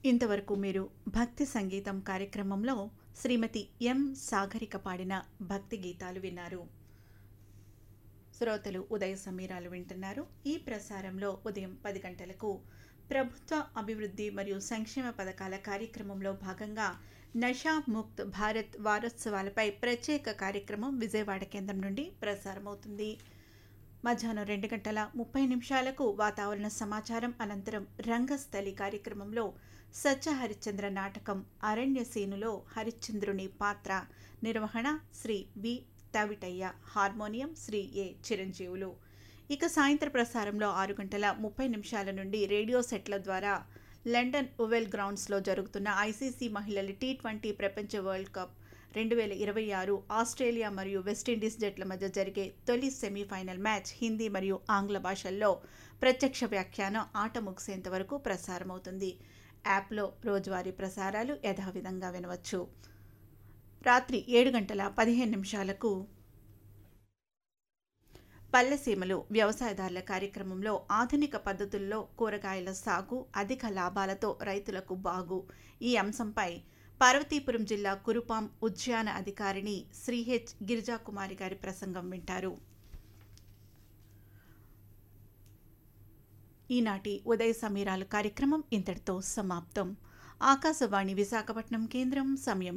ఇంతవరకు మీరు భక్తి సంగీతం కార్యక్రమంలో శ్రీమతి ఎం సాగరిక పాడిన భక్తి గీతాలు విన్నారు శ్రోతలు ఉదయ సమీరాలు వింటున్నారు ఈ ప్రసారంలో ఉదయం పది గంటలకు ప్రభుత్వ అభివృద్ధి మరియు సంక్షేమ పథకాల కార్యక్రమంలో భాగంగా నషా ముక్త్ భారత్ వారోత్సవాలపై ప్రత్యేక కార్యక్రమం విజయవాడ కేంద్రం నుండి ప్రసారమవుతుంది మధ్యాహ్నం రెండు గంటల ముప్పై నిమిషాలకు వాతావరణ సమాచారం అనంతరం రంగస్థలి కార్యక్రమంలో సత్య హరిశ్చంద్ర నాటకం అరణ్యసేనులో హరిశ్చంద్రుని పాత్ర నిర్వహణ Sri V Tavitayya harmonium Sri A Chiranjeevulu ఇక సాయంత్ర ప్రసారంలో ఆరు గంటల ముప్పై నిమిషాల నుండి రేడియో సెట్ల ద్వారా లండన్ ఉవెల్ గ్రౌండ్స్లో జరుగుతున్న ఐసీసీ మహిళల టీ ట్వంటీ ప్రపంచ వరల్డ్ కప్ రెండు వేల ఇరవై ఆరు ఆస్ట్రేలియా మరియు వెస్టిండీస్ జట్ల మధ్య జరిగే తొలి సెమీఫైనల్ మ్యాచ్ హిందీ మరియు ఆంగ్ల భాషల్లో ప్రత్యక్ష వ్యాఖ్యానం ఆట ముగిసేంత వరకు ప్రసారమవుతుంది యాప్లో రోజువారీ ప్రసారాలు యథావిధంగా వినవచ్చు రాత్రి ఏడు గంటల పదిహేను నిమిషాలకు పల్లెసీమలు వ్యవసాయదారుల కార్యక్రమంలో ఆధునిక పద్ధతుల్లో కూరగాయల సాగు అధిక లాభాలతో రైతులకు బాగు ఈ అంశంపై పార్వతీపురం జిల్లా కురుపాం ఉద్యాన అధికారిని శ్రీ హెచ్ గిరిజాకుమారి గారి ప్రసంగం వింటారు ఈనాటి ఉదయ సమీరాలు కార్యక్రమం ఇంతటితో సమాప్తం ఆకాశవాణి విశాఖపట్నం కేంద్రం సమయం